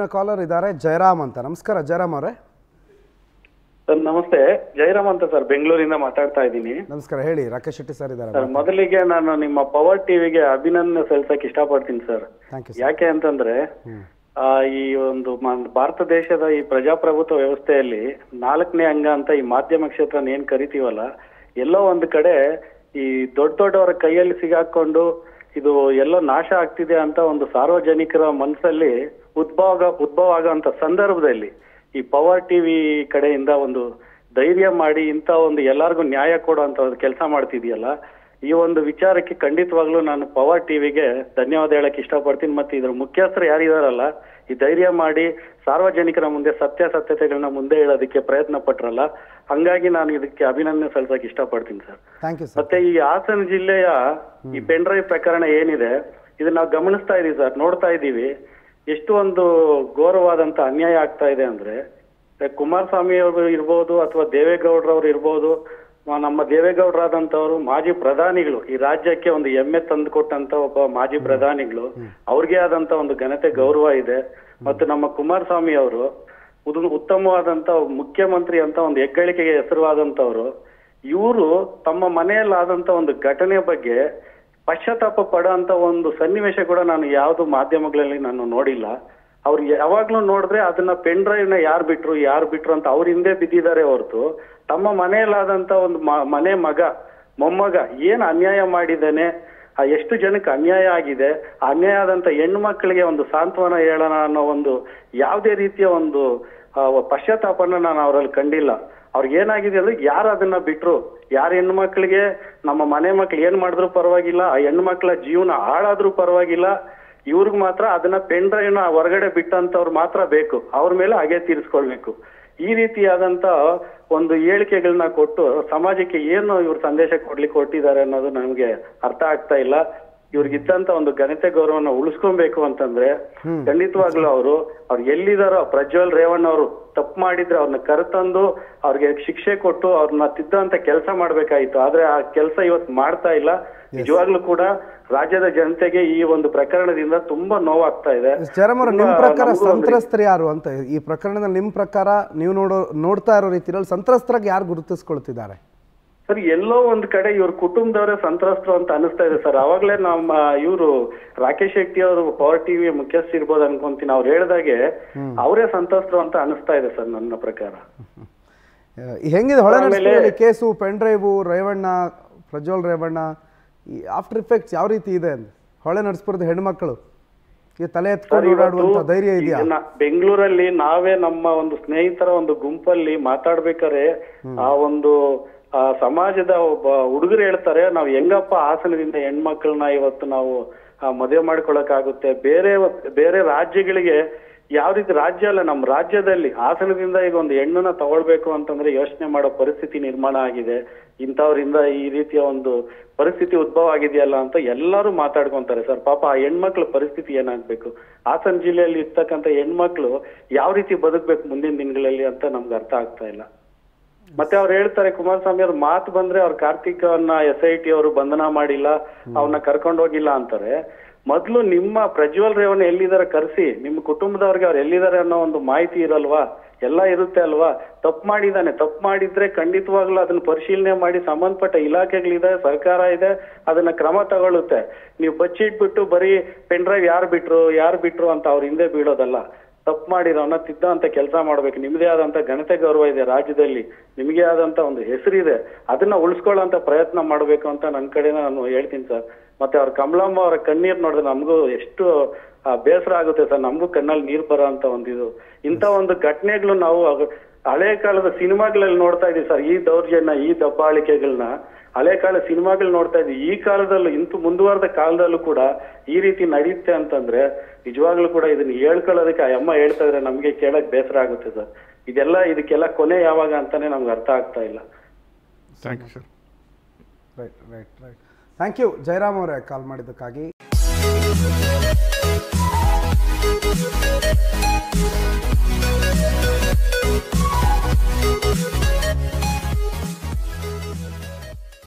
collar ಇದ್ದಾರೆ ಜಯರಾಮ್ ಅಂತ ನಮಸ್ಕಾರ ಜಯರಾಮ್ ಅವರೇ ಸರ್ ನಮಸ್ತೆ ಜಯರಾಮ್ ಅಂತ ಸರ್ ಬೆಂಗಳೂರಿಂದ ಮಾತಾಡ್ತಾ ಇದ್ದೀನಿ ನಮಸ್ಕಾರ ಹೇಳಿ ರಾಕೇಶ್ ಶೆಟ್ಟಿ ಸರ್ ಇದ್ದಾರೆ ಸರ್ ಮೊದಲಿಗೆ ನಾನು ನಿಮ್ಮ ಪವರ್ ಟಿವಿಗೆ ಅಭಿನಂದನೆ ಸಲ್ಲಿಸಕ್ ಇಷ್ಟಪಡ್ತೀನಿ ಸರ್ ಥ್ಯಾಂಕ್ ಯು ಯಾಕೆ ಅಂತಂದ್ರೆ ಆ, ಈ ಒಂದು ಮ- ಭಾರತ ದೇಶದ ಈ ಪ್ರಜಾಪ್ರಭುತ್ವ ವ್ಯವಸ್ಥೆಯಲ್ಲಿ ನಾಲ್ಕನೇ ಅಂಗ ಅಂತ ಈ ಮಾಧ್ಯಮ ಕ್ಷೇತ್ರನ ಏನ್ ಕರಿತೀವಲ್ಲ ಎಲ್ಲೋ ಒಂದು ಕಡೆ ಈ ದೊಡ್ಡ ದೊಡ್ಡವರ ಕೈಯಲ್ಲಿ ಸಿಗಾಕೊಂಡು ಇದು ಎಲ್ಲೋ ನಾಶ ಆಗ್ತಿದೆ ಅಂತ ಒಂದು ಸಾರ್ವಜನಿಕರ ಮನಸ್ಸಲ್ಲಿ ಉದ್ಭವ ಉದ್ಭವ ಆಗೋಂತ ಸಂದರ್ಭದಲ್ಲಿ ಈ ಪವರ್ ಟಿವಿ ಕಡೆಯಿಂದ ಒಂದು ಧೈರ್ಯ ಮಾಡಿ ಇಂಥ ಒಂದು ಎಲ್ಲರಿಗೂ ನ್ಯಾಯ ಕೊಡುವಂತ ಒಂದು ಕೆಲಸ ಮಾಡ್ತಿದೆಯಲ್ಲ ಈ ಒಂದು ವಿಚಾರಕ್ಕೆ ಖಂಡಿತವಾಗ್ಲೂ ನಾನು ಪವರ್ ಟಿವಿಗೆ ಧನ್ಯವಾದ ಹೇಳಕ್ ಇಷ್ಟಪಡ್ತೀನಿ ಮತ್ತೆ ಇದ್ರ ಮುಖ್ಯಸ್ಥರು ಯಾರಿದಾರಲ್ಲ ಈ ಧೈರ್ಯ ಮಾಡಿ ಸಾರ್ವಜನಿಕರ ಮುಂದೆ ಸತ್ಯಾಸತ್ಯತೆಗಳನ್ನ ಮುಂದೆ ಹೇಳೋದಕ್ಕೆ ಪ್ರಯತ್ನ ಪಟ್ರಲ್ಲ ಹಂಗಾಗಿ ನಾನು ಇದಕ್ಕೆ ಅಭಿನಂದನೆ ಸಲ್ಲಿಸಕ್ ಇಷ್ಟಪಡ್ತೀನಿ ಸರ್ ಥ್ಯಾಂಕ್ ಯು ಸರ್ ಮತ್ತೆ ಈ ಹಾಸನ ಜಿಲ್ಲೆಯ ಈ ಪೆನ್ಡ್ರೈವ್ ಪ್ರಕರಣ ಏನಿದೆ ಇದನ್ನ ನಾವು ಗಮನಿಸ್ತಾ ಇದೀವಿ ಸರ್ ನೋಡ್ತಾ ಇದೀವಿ ಎಷ್ಟು ಒಂದು ಘೋರವಾದಂತ ಅನ್ಯಾಯ ಆಗ್ತಾ ಇದೆ ಅಂದ್ರೆ ಕುಮಾರಸ್ವಾಮಿ ಅವರು ಇರ್ಬೋದು ಅಥವಾ ದೇವೇಗೌಡರವ್ರು ಇರ್ಬೋದು ಮ- ನಮ್ಮ ದೇವೇಗೌಡರಾದಂತವ್ರು ಮಾಜಿ ಪ್ರಧಾನಿಗಳು ಈ ರಾಜ್ಯಕ್ಕೆ ಒಂದು ಹೆಮ್ಮೆ ತಂದುಕೊಟ್ಟಂತ ಒಬ್ಬ ಮಾಜಿ ಪ್ರಧಾನಿಗಳು ಅವ್ರಿಗೆ ಆದಂತ ಒಂದು ಘನತೆ ಗೌರವ ಇದೆ ಮತ್ತು ನಮ್ಮ ಕುಮಾರಸ್ವಾಮಿ ಅವರು ಉದ್- ಉತ್ತಮವಾದಂತ ಮುಖ್ಯಮಂತ್ರಿ ಅಂತ ಒಂದು ಹೆಗ್ಗಳಿಕೆಗೆ ಹೆಸರುವಾದಂತವ್ರು ಇವರು ತಮ್ಮ ಮನೆಯಲ್ಲಾದಂತ ಒಂದು ಘಟನೆ ಬಗ್ಗೆ ಪಶ್ಚಾತ್ತಾಪ ಪಡೋಂತ ಒಂದು ಸನ್ನಿವೇಶ ಕೂಡ ನಾನು ಯಾವ್ದು ಮಾಧ್ಯಮಗಳಲ್ಲಿ ನಾನು ನೋಡಿಲ್ಲ ಅವ್ರು ಯಾವಾಗ್ಲೂ ನೋಡಿದ್ರೆ ಅದನ್ನ ಪೆನ್ ಡ್ರೈವ್ ನ ಯಾರು ಬಿಟ್ರು ಯಾರು ಬಿಟ್ರು ಅಂತ ಅವ್ರ ಹಿಂದೆ ಬಿದ್ದಿದ್ದಾರೆ ಹೊರತು ತಮ್ಮ ಮನೆಯಲ್ಲಾದಂತ ಒಂದು ಮ- ಮನೆ ಮಗ ಮೊಮ್ಮಗ ಏನ್ ಅನ್ಯಾಯ ಮಾಡಿದ್ದಾನೆ ಆ ಎಷ್ಟು ಜನಕ್ಕೆ ಅನ್ಯಾಯ ಆಗಿದೆ ಆ ಅನ್ಯಾಯ ಆದಂತ ಹೆಣ್ಣು ಮಕ್ಕಳಿಗೆ ಒಂದು ಸಾಂತ್ವನ ಹೇಳೋಣ ಅನ್ನೋ ಒಂದು ಯಾವುದೇ ರೀತಿಯ ಒಂದು ಆ, ಪಶ್ಚಾತ್ತಾಪನ ನಾನು ಅವರಲ್ಲಿ ಕಂಡಿಲ್ಲ ಅವ್ರಿಗೆ ಏನಾಗಿದೆ ಅಂದ್ರೆ ಯಾರು ಅದನ್ನ ಬಿಟ್ರು ಯಾರ ಹೆಣ್ಣು ಮಕ್ಕಳಿಗೆ ನಮ್ಮ ಮನೆ ಮಕ್ಳು ಏನ್ ಮಾಡಿದ್ರು ಪರವಾಗಿಲ್ಲ ಆ ಹೆಣ್ಣು ಮಕ್ಕಳ ಜೀವನ ಹಾಳಾದ್ರೂ ಪರವಾಗಿಲ್ಲ ಇವ್ರಿಗೆ ಮಾತ್ರ ಅದನ್ನ ಪೆನ್ ಡ್ರೈವ್ ನ ಹೊರಗಡೆ ಬಿಟ್ಟಂತವ್ರು ಮಾತ್ರ ಬೇಕು ಅವ್ರ ಮೇಲೆ ಹಾಗೆ ತೀರಿಸ್ಕೊಳ್ಬೇಕು ಈ ರೀತಿಯಾದಂತ ಒಂದು ಹೇಳಿಕೆಗಳನ್ನ ಕೊಟ್ಟು ಸಮಾಜಕ್ಕೆ ಏನು ಇವ್ರು ಸಂದೇಶ ಕೊಡ್ಲಿಕ್ಕೆ ಕೊಟ್ಟಿದ್ದಾರೆ ಅನ್ನೋದು ನಮ್ಗೆ ಅರ್ಥ ಆಗ್ತಾ ಇಲ್ಲ ಇವ್ರಿಗಿದ್ದಂತ ಒಂದು ಘನತೆ ಗೌರವನ ಉಳಿಸ್ಕೊಬೇಕು ಅಂತಂದ್ರೆ ಖಂಡಿತವಾಗ್ಲೂ ಅವರು ಅವ್ರು ಎಲ್ಲಿದಾರೋ ಪ್ರಜ್ವಲ್ ರೇವಣ್ಣ ಅವರು ತಪ್ಪು ಮಾಡಿದ್ರೆ ಅವ್ರನ್ನ ಕರೆತಂದು ಅವ್ರಿಗೆ ಶಿಕ್ಷೆ ಕೊಟ್ಟು ಅವ್ರನ್ನ ತಿದ್ದಂತ ಕೆಲಸ ಮಾಡ್ಬೇಕಾಯ್ತು ಆದ್ರೆ ಆ ಕೆಲಸ ಇವತ್ತು ಮಾಡ್ತಾ ಇಲ್ಲ ನಿಜವಾಗ್ಲೂ ಕೂಡ ರಾಜ್ಯದ ಜನತೆಗೆ ಈ ಒಂದು ಪ್ರಕರಣದಿಂದ ತುಂಬಾ ನೋವಾಗ್ತಾ ಇದೆ ಜಯರಾಮ್ ಅವರೇ ನಿಮ್ಮ ತುಂಬಾ ಪ್ರಕಾರ ನಮಗೂ ಒಂದು ಸಂತ್ರಸ್ತರು ಯಾರು ಅಂತ ಈ ಪ್ರಕರಣದಲ್ಲಿ ನಿಮ್ಮ ಪ್ರಕಾರ ನೀವು ನೋಡೋ ನೋಡ್ತಾ ಇರೋ ರೀತಿಯಲ್ಲಿ ಸಂತ್ರಸ್ತರಾಗಿ ಯಾರು ಗುರುತಿಸ್ಕೊಳ್ತಿದ್ದಾರೆ ಸರ್ ಎಲ್ಲೋ ಒಂದ್ ಕಡೆ ಇವ್ರ ಕುಟುಂಬದವರೇ ಸಂತ್ರಸ್ತರು ಅಂತ ಅನಿಸ್ತಾ ಇದೆ ಸರ್ ಅವಾಗ್ಲೇ ನಮ್ಮ ಇವರು ರಾಕೇಶ್ ಶೆಟ್ಟಿ ಅವರು ಪವರ್ ಟಿವಿ ಮುಖ್ಯಸ್ಥ ಇರ್ಬೋದು ಅನ್ಕೊಂತೀನಿ ಅವ್ರು ಹೇಳ್ದಾಗೆ ಅವರೇ ಸಂತ್ರಸ್ತರು ಅಂತ ಅನಿಸ್ತಾ ಇದೆ ಸರ್ ನನ್ನ ಪ್ರಕಾರ ಅಹ್, ಹೆಂಗಿದೆ ಹೊಳೆ ಆಮೇಲೆ- ನರಸೀಪುರದಲ್ಲಿ case pen drive Revanna Prajwal Revanna ಈ ಆಫ್ಟರ್ ಇಫೆಕ್ಟ್ಸ್ ಯಾವ ರೀತಿ ಇದೆ ಅಂತ ಹೊಳೆ ನರಸೀಪುರದ ಹೆಣ್ಮಕ್ಳು ಈ ತಲೆ ಸರ್, ಎತ್ಕೊಂಡು ಇವತ್ತು ಓಡಾಡುವಂತ ಧೈರ್ಯ ಇದೆಯಾ ಇದನ್ನ ಬೆಂಗಳೂರಲ್ಲಿ ನಾವೇ ನಮ್ಮ ಒಂದು ಸ್ನೇಹಿತರ ಒಂದು ಗುಂಪಲ್ಲಿ ಮಾತಾಡ್ಬೇಕಾದ್ರೆ ಆ ಒಂದು ಆ ಸಮಾಜದ ಒಬ್ಬ ಹುಡುಗರು ಹೇಳ್ತಾರೆ ನಾವು ಹೆಂಗಪ್ಪ ಹಾಸನದಿಂದ ಹೆಣ್ಮಕ್ಳನ್ನ ಇವತ್ತು ನಾವು ಆ, ಮದುವೆ ಮಾಡ್ಕೊಳಕ್ಕಾಗುತ್ತೆ ಬೇರೆ ಬೇರೆ ರಾಜ್ಯಗಳಿಗೆ ಯಾವ ರೀತಿ ರಾಜ್ಯ ಅಲ್ಲ ನಮ್ಮ ರಾಜ್ಯದಲ್ಲಿ ಹಾಸನದಿಂದ ಈಗ ಒಂದು ಹೆಣ್ಣನ್ನ ತಗೊಳ್ಬೇಕು ಅಂತಂದ್ರೆ ಯೋಚನೆ ಮಾಡೋ ಪರಿಸ್ಥಿತಿ ನಿರ್ಮಾಣ ಆಗಿದೆ ಇಂಥವ್ರಿಂದ ಈ ರೀತಿಯ ಒಂದು ಪರಿಸ್ಥಿತಿ ಉದ್ಭವ ಆಗಿದೆಯಲ್ಲ ಅಂತ ಎಲ್ಲರೂ ಮಾತಾಡ್ಕೊಂತಾರೆ ಸರ್ ಪಾಪ ಆ ಹೆಣ್ಮಕ್ಳ ಪರಿಸ್ಥಿತಿ ಏನಾಗ್ಬೇಕು ಹಾಸನ ಜಿಲ್ಲೆಯಲ್ಲಿ ಇರ್ತಕ್ಕಂಥ ಹೆಣ್ಮಕ್ಳು ಯಾವ ರೀತಿ ಬದುಕ್ಬೇಕು ಮುಂದಿನ ದಿನಗಳಲ್ಲಿ ಅಂತ ನಮ್ಗೆ ಅರ್ಥ ಆಗ್ತಾ ಇಲ್ಲ ಮತ್ತೆ ಅವ್ರು ಹೇಳ್ತಾರೆ ಕುಮಾರಸ್ವಾಮಿ ಅವ್ರ ಮಾತು ಬಂದ್ರೆ ಅವ್ರ ಕಾರ್ತಿಕವನ್ನ ಎಸ್ ಐ ಟಿ ಅವರು ಬಂಧನ ಮಾಡಿಲ್ಲ ಅವನ್ನ ಕರ್ಕೊಂಡು ಹೋಗಿಲ್ಲ ಅಂತಾರೆ ಮೊದ್ಲು ನಿಮ್ಮ ಪ್ರಜ್ವಲ್ ರೇವಣ್ಣ ಎಲ್ಲಿದಾರೆ ಕರೆಸಿ ನಿಮ್ಮ ಕುಟುಂಬದವ್ರಿಗೆ ಅವ್ರು ಎಲ್ಲಿದ್ದಾರೆ ಅನ್ನೋ ಒಂದು ಮಾಹಿತಿ ಇರಲ್ವಾ ಎಲ್ಲ ಇರುತ್ತೆ ಅಲ್ವಾ ತಪ್ಪು ಮಾಡಿದಾನೆ ತಪ್ಪು ಮಾಡಿದ್ರೆ ಖಂಡಿತವಾಗ್ಲೂ ಅದನ್ನ ಪರಿಶೀಲನೆ ಮಾಡಿ ಸಂಬಂಧಪಟ್ಟ ಇಲಾಖೆಗಳಿದೆ ಸರ್ಕಾರ ಇದೆ ಅದನ್ನ ಕ್ರಮ ತಗೊಳ್ಳುತ್ತೆ ನೀವು ಬಚ್ಚಿಟ್ಬಿಟ್ಟು ಬರೀ ಪೆನ್ ಡ್ರೈವ್ ಯಾರು ಬಿಟ್ರು ಯಾರು ಬಿಟ್ರು ಅಂತ ಅವ್ರ ಹಿಂದೆ ಬೀಳೋದಲ್ಲ ತಪ್ಪು ಮಾಡಿರೋನ ತಿದ್ದ ಅಂತ ಕೆಲಸ ಮಾಡ್ಬೇಕು ನಿಮ್ದೇ ಆದಂತ ಘನತೆ ಗೌರವ ಇದೆ ರಾಜ್ಯದಲ್ಲಿ ನಿಮಗೆ ಆದಂತ ಒಂದು ಹೆಸರಿದೆ ಅದನ್ನ ಉಳಿಸ್ಕೊಳ್ಳೋಂತ ಪ್ರಯತ್ನ ಮಾಡ್ಬೇಕು ಅಂತ ನನ್ ಕಡೆ ನಾನು ಹೇಳ್ತೀನಿ ಸರ್ ಮತ್ತೆ ಅವ್ರ ಕಮಲಮ್ಮ ಅವರ ಕಣ್ಣೀರ್ ನೋಡಿದ್ರೆ ನಮಗೂ ಎಷ್ಟು ಆ, ಬೇಸರ ಆಗುತ್ತೆ ಸರ್ ನಮಗೂ ಕಣ್ಣಲ್ಲಿ ನೀರ್ ಬರೋ ಅಂತ ಒಂದಿದು ಇಂಥ ಒಂದು ಘಟನೆಗಳು ನಾವು ಅಗ- ಹಳೆ ಕಾಲದ ಸಿನಿಮಾಗಳಲ್ಲಿ ನೋಡ್ತಾ ಇದೀವಿ ಸರ್ ಈ ದೌರ್ಜನ್ಯ ಈ ದಬ್ಬಾಳಿಕೆಗಳನ್ನ ಹಳೆ ಕಾಲ ಸಿನಿಮಾಗಳು ನೋಡ್ತಾ ಇದ್ವಿ ಈ ಕಾಲದಲ್ಲೂ ಇಂತು ಮುಂದುವರೆದ ಕಾಲದಲ್ಲೂ ಕೂಡ ಈ ರೀತಿ ನಡೆಯುತ್ತೆ ಅಂತಂದ್ರೆ ನಿಜವಾಗ್ಲೂ ಕೂಡ ಇದನ್ನ ಹೇಳ್ಕೊಳ್ಳೋದಕ್ಕೆ ಆ ಅಮ್ಮ ಹೇಳ್ತಾ ಇದ್ರೆ ನಮ್ಗೆ ಕೇಳಕ್ ಬೇಸರ ಆಗುತ್ತೆ ಸರ್ ಇದೆಲ್ಲ ಇದಕ್ಕೆಲ್ಲ ಕೊನೆ ಯಾವಾಗ ಅಂತಾನೆ ನಮ್ಗೆ ಅರ್ಥ ಆಗ್ತಾ ಇಲ್ಲ thank you sir right right right thank you Jayaram ಅವರೇ ಕಾಲ್ ಮಾಡಿದ್ದಕ್ಕಾಗಿ